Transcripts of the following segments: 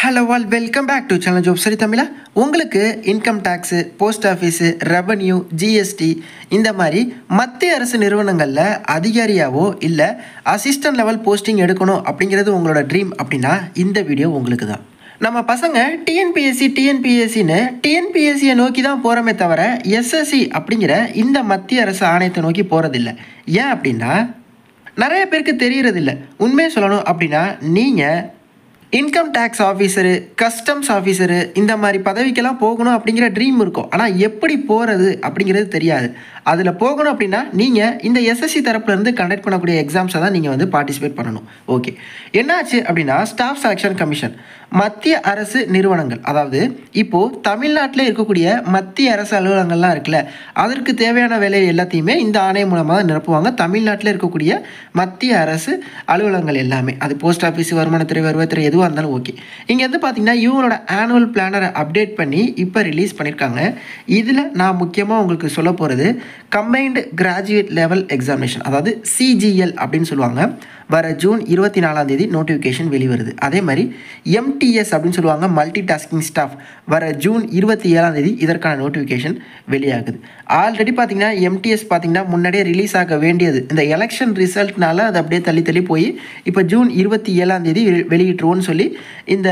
hello all welcome back to channel job சரி தமிழா உங்களுக்கு income tax post office revenue GST இந்த மாதிரி மத்திய அரசு நிறுவனங்களில் அதிகாரியாவோ இல்லை அசிஸ்டன்ட் லெவல் போஸ்டிங் எடுக்கணும் அப்படிங்கிறது உங்களோட ட்ரீம் அப்படின்னா இந்த வீடியோ உங்களுக்கு தான் நம்ம பசங்க டிஎன்பிஎஸ்சி டிஎன்பிஎஸ்சின்னு டிஎன்பிஎஸ்சியை நோக்கி தான் போகிறோமே தவிர எஸ்எஸ்சி அப்படிங்கிற இந்த மத்திய அரசு ஆணையத்தை நோக்கி போகிறதில்ல ஏன் அப்படின்னா நிறைய பேருக்கு தெரியறதில்ல உண்மையை சொல்லணும் அப்படின்னா நீங்கள் income tax officer customs officer இந்த மாதிரி பதவிக்கெல்லாம் போகணும் அப்படிங்கிற ட்ரீம் இருக்கும் ஆனால் எப்படி போகிறது அப்படிங்கிறது தெரியாது அதில் போகணும் அப்படின்னா நீங்கள் இந்த எஸ்எஸ்சி தரப்புலேருந்து கண்டக்ட் பண்ணக்கூடிய எக்ஸாம்ஸை தான் நீங்கள் வந்து பார்ட்டிசிபேட் பண்ணணும் ஓகே என்னாச்சு அப்படின்னா ஸ்டாஃப் செலெக்ஷன் கமிஷன் மத்திய அரசு நிறுவனங்கள் அதாவது இப்போது தமிழ்நாட்டில் இருக்கக்கூடிய மத்திய அரசு அலுவலகங்கள்லாம் இருக்குல்ல அதற்கு தேவையான வேலை எல்லாத்தையுமே இந்த ஆணையம் மூலமாக தான் நிரப்புவாங்க தமிழ்நாட்டில் இருக்கக்கூடிய மத்திய அரசு அலுவலகங்கள் எல்லாமே அது போஸ்ட் ஆஃபீஸ் வருமானத்துறை வருவாய்த்துறை எதுவாக இருந்தாலும் ஓகே இங்கே வந்து பார்த்தீங்கன்னா இவங்களோட ஆனுவல் பிளானரை அப்டேட் பண்ணி இப்போ ரிலீஸ் பண்ணியிருக்காங்க இதில் நான் முக்கியமாக உங்களுக்கு சொல்ல போகிறது கம்பைன்டு கிராஜுவேட் லெவல் எக்ஸாமினேஷன் அதாவது சிஜிஎல் அப்படின்னு சொல்லுவாங்க வர ஜூன் இருபத்தி நாலாம் தேதி நோட்டிஃபிகேஷன் வெளிவருது அதே மாதிரி எம்டிஎஸ் அப்படின்னு சொல்லுவாங்க மல்டி டாஸ்கிங் ஸ்டாஃப் வர ஜூன் இருபத்தி ஏழாம் தேதி இதற்கான நோட்டிஃபிகேஷன் வெளியாகுது ஆல்ரெடி பார்த்தீங்கன்னா எம்டிஎஸ் பார்த்தீங்கன்னா முன்னாடியே ரிலீஸ் ஆக வேண்டியது இந்த எலெக்ஷன் ரிசல்ட்னால அது அப்படியே தள்ளி தள்ளி போய் இப்போ ஜூன் இருபத்தி ஏழாம் தேதி வெளி- வெளியிட்டுருவோன்னு சொல்லி இந்த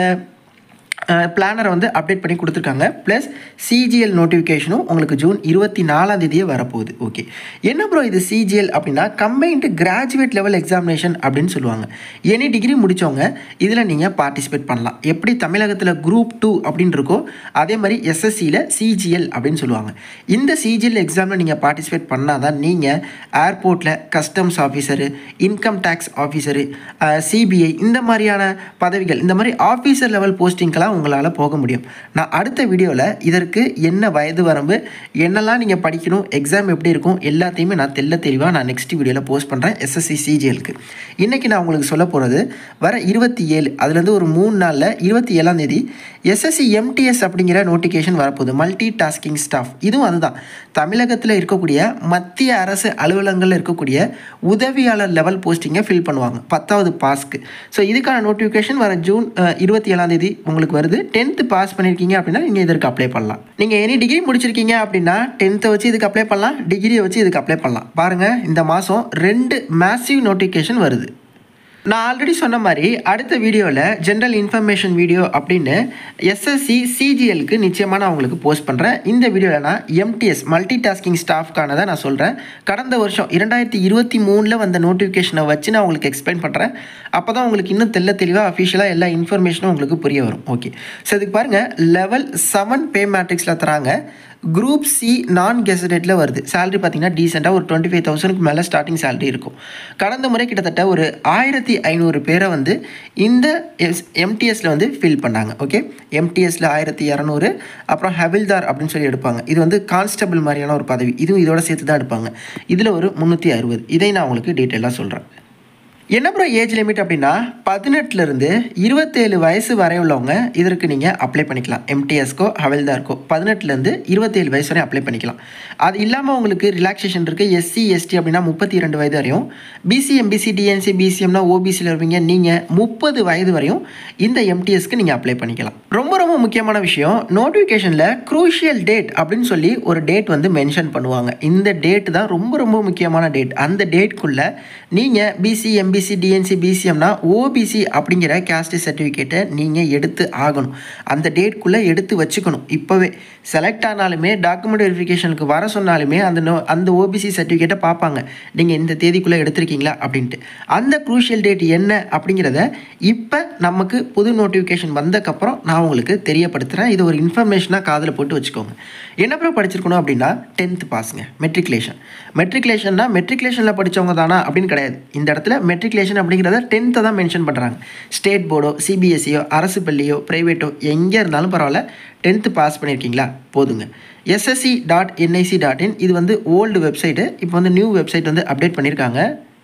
பிளானரை வந்து அப்டேட் பண்ணி கொடுத்துருக்காங்க ப்ளஸ் சிஜிஎல் நோட்டிஃபிகேஷனும் உங்களுக்கு ஜூன் இருபத்தி நாலாம் தேதியே வரப்போகுது ஓகே என்ன ப்ரோ இது சிஜிஎல் அப்படின்னா கம்பைன்டு கிராஜுவேட் லெவல் எக்ஸாமினேஷன் அப்படின்னு சொல்லுவாங்க எனி டிகிரி முடித்தவங்க இதில் நீங்கள் பார்ட்டிசிபேட் பண்ணலாம் எப்படி தமிழகத்தில் குரூப் டூ அப்படின்னு இருக்கோ அதே மாதிரி எஸ்எஸ்சியில் சிஜிஎல் அப்படின்னு சொல்லுவாங்க இந்த சிஜிஎல் எக்ஸாமில் நீங்கள் பார்ட்டிசிபேட் பண்ணால் தான் நீங்கள் ஏர்போர்ட்டில் customs officer income tax officer CBI இந்த மாதிரியான பதவிகள் இந்த மாதிரி ஆஃபீஸர் லெவல் போஸ்டிங்க்கெல்லாம் உங்களால் போக முடியும் நான் அடுத்த வீடியோவில் இதற்கு என்ன வயது வரம்பு என்னெல்லாம் நீங்கள் படிக்கணும் எக்ஸாம் எப்படி இருக்கும் எல்லாத்தையுமே நான் தெல்ல தெளிவாக நான் நெக்ஸ்ட் வீடியோவில் போஸ்ட் பண்ணுறேன் எஸ்எஸ்சி சிஜிஎலுக்கு இன்றைக்கி நான் உங்களுக்கு சொல்ல போகிறது வர இருபத்தி ஏழு அதுலேருந்து ஒரு மூணு நாளில் இருபத்தி ஏழாம் தேதி எஸ்எஸ்சி எம்டிஎஸ் அப்படிங்கிற நோட்டிஃபிகேஷன் வரப்போகுது மல்டி டாஸ்கிங் ஸ்டாஃப் இதுவும் அதுதான் தமிழகத்தில் இருக்கக்கூடிய மத்திய அரசு அலுவலகங்களில் இருக்கக்கூடிய உதவியாளர் லெவல் போஸ்டிங்கை ஃபில் பண்ணுவாங்க பத்தாவது பாஸ்க்கு ஸோ இதுக்கான நோட்டிஃபிகேஷன் வர ஜூன் அஹ், இருபத்தி ஏழாம் தேதி உங்களுக்கு வருது டென்த்து பாஸ் பண்ணியிருக்கீங்க அப்படின்னா நீங்கள் இதற்கு அப்ளை பண்ணலாம் நீங்கள் எனி டிகிரி முடிச்சிருக்கீங்க அப்படின்னா டென்த்தை வச்சு இதுக்கு அப்ளை பண்ணலாம் டிகிரியை வச்சு இதுக்கு அப்ளை பண்ணலாம் பாருங்கள் இந்த மாதம் ரெண்டு மேசிவ் நோட்டிஃபிகேஷன் வருது நான் ஆல்ரெடி சொன்ன மாதிரி அடுத்த வீடியோவில் ஜென்ரல் இன்ஃபர்மேஷன் வீடியோ அப்படின்னு எஸ்எஸ்சி சிஜிஎலுக்கு நிச்சயமாக நான் உங்களுக்கு போஸ்ட் பண்ணுறேன் இந்த வீடியோவில் நான் எம்டிஎஸ் மல்டி டாஸ்கிங் ஸ்டாஃப்கானதை நான் சொல்கிறேன் கடந்த வருஷம் இரண்டாயிரத்தி இருபத்தி மூணில் வந்த நோட்டிஃபிகேஷனை வச்சு நான் உங்களுக்கு எக்ஸ்பிளைன் பண்ணுறேன் அப்போ தான் உங்களுக்கு இன்னும் தெல்ல தெளிவாக அஃபிஷியலாக எல்லா இன்ஃபர்மேஷனும் உங்களுக்கு புரிய வரும் ஓகே ஸோ இதுக்கு பாருங்கள் லெவல் செவன் பே மேட்ரிக்ஸில் தராங்க குரூப் சி நான் கெசடேட்டில் வருது salary பார்த்தீங்கன்னா டீசெண்டாக ஒரு டுவெண்ட்டி ஃபைவ் தௌசண்ட்க்கு மேலே ஸ்டார்டிங் salary இருக்கும் கடந்த முறை கிட்டத்தட்ட ஒரு ஆயிரத்தி ஐநூறு பேரை வந்து இந்த எஸ் எம்டிஎஸ்ல வந்து ஃபில் பண்ணாங்க ஓகே எம்டிஎஸ்ல ஆயிரத்தி இரநூறு அப்புறம் ஹவில்தார் அப்படின்னு சொல்லி எடுப்பாங்க இது வந்து கான்ஸ்டபிள் மாதிரியான ஒரு பதவி இதுவும் இதோட சேர்த்து தான் எடுப்பாங்க இதில் ஒரு முந்நூற்றி அறுபது இதை நான் உங்களுக்கு டீட்டெயிலாக சொல்கிறேன் என்ன ப்ரோ ஏஜ் லிமிட் அப்படின்னா பதினெட்டுலேருந்து இருபத்தேழு வயசு வரை உள்ளவங்க இதற்கு நீங்கள் அப்ளை பண்ணிக்கலாம் எம்டிஎஸ்க்கோ ஹவல்தார்க்கோ பதினெட்டுலேருந்து இருபத்தேழு வயசு வரை அப்ளை பண்ணிக்கலாம் அது இல்லாமல் உங்களுக்கு ரிலாக்ஸேஷன் இருக்குது எஸ்சி எஸ்டி அப்படின்னா முப்பத்தி ரெண்டு வயது வரையும் பிசி எம்பிசி டிஎன்சி பிசிஎம்னா ஓபிசியில் இருப்பீங்க நீங்கள் முப்பது வயது வரையும் இந்த எம்டிஎஸ்க்கு நீங்கள் அப்ளை பண்ணிக்கலாம் ரொம்ப ரொம்ப முக்கியமான விஷயம் நோட்டிஃபிகேஷனில் க்ரூஷியல் டேட் அப்படின்னு சொல்லி ஒரு டேட் வந்து மென்ஷன் பண்ணுவாங்க இந்த டேட் தான் ரொம்ப ரொம்ப முக்கியமான டேட் அந்த டேட்குள்ளே நீங்கள் பிசி எம்பிசி டிஎன்சி பிசிஎம்னா ஓபிசி அப்படிங்கிற கேஸ்ட் சர்டிஃபிகேட்டை நீங்கள் எடுத்து ஆகணும் அந்த டேட்குள்ளே எடுத்து வச்சுக்கணும் இப்போவே செலக்ட் ஆனாலுமே டாக்குமெண்ட் வெரிஃபிகேஷனுக்கு வர சொன்னாலுமே அந்த நோ அந்த ஓபிசி சர்டிஃபிகேட்டை பார்ப்பாங்க நீங்கள் இந்த தேதிக்குள்ளே எடுத்திருக்கீங்களா அப்படின்ட்டு அந்த க்ரூஷியல் டேட் என்ன அப்படிங்கிறத இப்போ நமக்கு புது நோட்டிஃபிகேஷன் வந்தக்கப்புறம் நான் உங்களுக்கு தெரியப்படுத்துகிறேன் இது ஒரு இன்ஃபர்மேஷனாக காதில் போட்டு வச்சுக்கோங்க என்ன ப்ரோ படிச்சிருக்கணும் அப்படின்னா டென்த்து பாஸுங்க மெட்ரிகுலேஷன் மெட்ரிகுலேஷன்னா மெட்ரிகுலேஷனில் படித்தவங்க தானா அப்படின்னு கிடையாது இந்த இடத்துல மெட்ரிகுலேஷன் அப்படிங்கிறத டென்த்தை தான் மென்ஷன் பண்ணுறாங்க ஸ்டேட் போர்டோ சிபிஎஸ்சியோ அரசு பள்ளியோ ப்ரைவேட்டோ எங்கே இருந்தாலும் பரவாயில்ல டென்த்து பாஸ் பண்ணியிருக்கீங்களா போதுங்க SSC dot NIC dot in இது வந்து ஓல்டு வெப்சைட்டு இப்போ வந்து நியூ வெப்சைட் வந்து அப்டேட் பண்ணியிருக்காங்க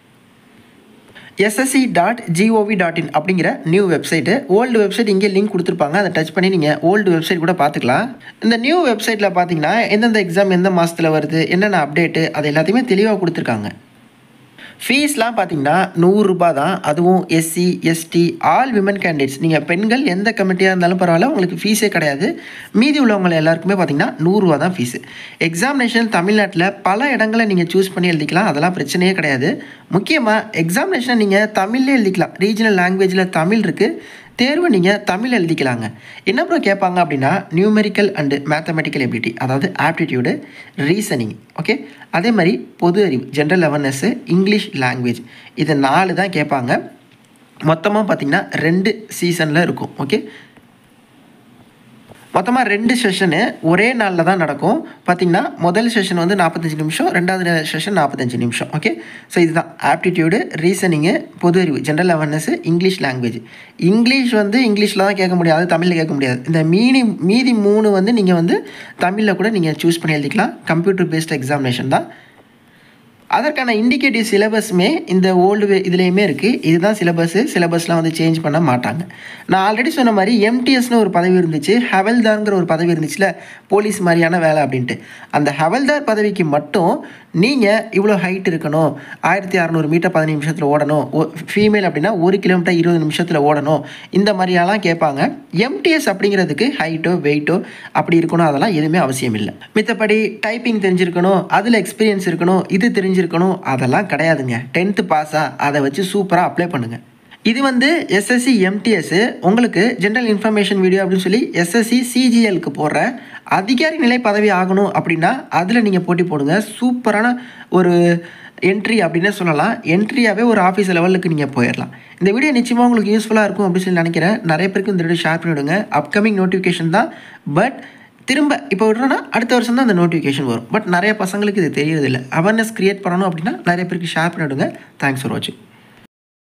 SSC dot GOV dot in அப்படிங்கிற நியூ வெப்சைட்டு ஓல்டு வெப்சைட் இங்கே லிங்க் கொடுத்துருப்பாங்க அதை டச் பண்ணி நீங்கள் ஓல்டு வெப்சைட் கூட பார்த்துக்கலாம் இந்த நியூ வெப்சைட்டில் பார்த்தீங்கன்னா எந்தெந்த எக்ஸாம் எந்த மாதத்தில் வருது என்னென்ன அப்டேட்டு அது எல்லாத்தையுமே தெளிவாக கொடுத்துருக்காங்க ஃபீஸ்லாம் பார்த்தீங்கன்னா நூறுரூபா தான் அதுவும் SC ST all women candidates நீங்கள் பெண்கள் எந்த கமிட்டியாக இருந்தாலும் பரவாயில்ல உங்களுக்கு ஃபீஸே கிடையாது மீதி உள்ளவங்க எல்லாருக்குமே பார்த்தீங்கன்னா நூறுரூவா தான் ஃபீஸு எக்ஸாமினேஷன் தமிழ்நாட்டில் பல இடங்களை நீங்கள் சூஸ் பண்ணி எழுதிக்கலாம் அதெல்லாம் பிரச்சனையே கிடையாது முக்கியமாக எக்ஸாமினேஷனை நீங்கள் தமிழ்லேயே எழுதிக்கலாம் ரீஜனல் லாங்குவேஜில் தமிழ் இருக்குது தேர்வு நீங்கள் தமிழ் எழுதிக்கலாங்க என்ன அப்புறம் கேட்பாங்க அப்படின்னா நியூமெரிக்கல் அண்டு மேத்தமெட்டிக்கல் எபிலிட்டி அதாவது ஆப்டிடியூடு ரீசனிங் ஓகே அதே மாதிரி பொது அறிவு ஜென்ரல் அவேர்னஸ்ஸு இங்கிலீஷ் லாங்குவேஜ் இது நாலு தான் கேட்பாங்க மொத்தமாக பார்த்திங்கன்னா ரெண்டு சீசனில் இருக்கும் ஓகே மொத்தமாக ரெண்டு செஷனு ஒரே நாளில் தான் நடக்கும் பார்த்திங்கன்னா முதல் செஷன் வந்து நாற்பத்தஞ்சு நிமிஷம் ரெண்டாவது செஷன் நாற்பத்தஞ்சு நிமிஷம் ஓகே ஸோ இதுதான் ஆப்டிடியூடு ரீசனிங்கு பொது அறிவு general awareness English language English வந்து இங்கிலீஷில் தான் கேட்க முடியாது தமிழில் கேட்க முடியாது இந்த மீதி மீதி மூணு வந்து நீங்கள் வந்து தமிழில் கூட நீங்கள் சூஸ் பண்ணி எழுதிக்கலாம் கம்ப்யூட்டர் பேஸ்ட் எக்ஸாமினேஷன் தான் அதற்கான இண்டிகேட்டிவ் சிலபஸுமே இந்த ஓல்டு இதுலேயுமே இருக்குது இதுதான் சிலபஸ்ஸு சிலபஸ்லாம் வந்து சேஞ்ச் பண்ண மாட்டாங்க நான் ஆல்ரெடி சொன்ன மாதிரி எம்டிஎஸ்னு ஒரு பதவி இருந்துச்சு ஹவல்தார்ங்கிற ஒரு பதவி இருந்துச்சுல போலீஸ் மாதிரியான வேலை அப்படின்ட்டு அந்த ஹவல்தார் பதவிக்கு மட்டும் நீங்கள் இவ்வளோ ஹைட் இருக்கணும் ஆயிரத்தி அறநூறு மீட்டர் பதினஞ்சு நிமிஷத்தில் ஓடணும் ஃபீமேல் அப்படின்னா ஒரு கிலோமீட்டர் இருபது நிமிஷத்தில் ஓடணும் இந்த மாதிரியெல்லாம் கேட்பாங்க எம்டிஎஸ் அப்படிங்கிறதுக்கு ஹைட்டோ வெயிட்டோ அப்படி இருக்கணும் அதெல்லாம் எதுவுமே அவசியம் இல்லை மித்தபடி டைப்பிங் தெரிஞ்சிருக்கணும் அதில் எக்ஸ்பீரியன்ஸ் இருக்கணும் இது தெரிஞ்சிருக்கணும் அதெல்லாம் கிடையாதுங்க டென்த்து பாஸாக அதை வச்சு சூப்பராக அப்ளை பண்ணுங்கள் இது வந்து எஸ்எஸ்சி எம்டிஎஸ் உங்களுக்கு ஜென்ரல் இன்ஃபர்மேஷன் வீடியோ அப்படின்னு சொல்லி எஸ்எஸ்சி சிஜிஎலுக்கு போடுற அதிகாரி நிலை பதவி ஆகணும் அப்படின்னா அதில் நீங்கள் போட்டி போடுங்க சூப்பரான ஒரு என்ட்ரி அப்படின்னு சொல்லலாம் என்ட்ரியாகவே ஒரு ஆஃபீஸ் லெவலுக்கு நீங்கள் போயிடலாம் இந்த வீடியோ நிச்சயமாக உங்களுக்கு யூஸ்ஃபுல்லாக இருக்கும் அப்படின்னு சொல்லி நினைக்கிறேன் நிறைய பேருக்கு இந்த வீடியோ ஷேர் பண்ணிவிடுங்க அப்கமிங் நோட்டிஃபிகேஷன் தான் பட் திரும்ப இப்போ விட்றோன்னா அடுத்த வருஷம் தான் அந்த நோட்டிஃபிகேஷன் வரும் பட் நிறைய பசங்களுக்கு இது தெரியறதில்ல அவேர்னஸ் க்ரியேட் பண்ணணும் அப்படின்னா நிறைய பேருக்கு ஷேர் பண்ணிவிடுங்க தேங்க்ஸ் ஃபார் வாட்சிங்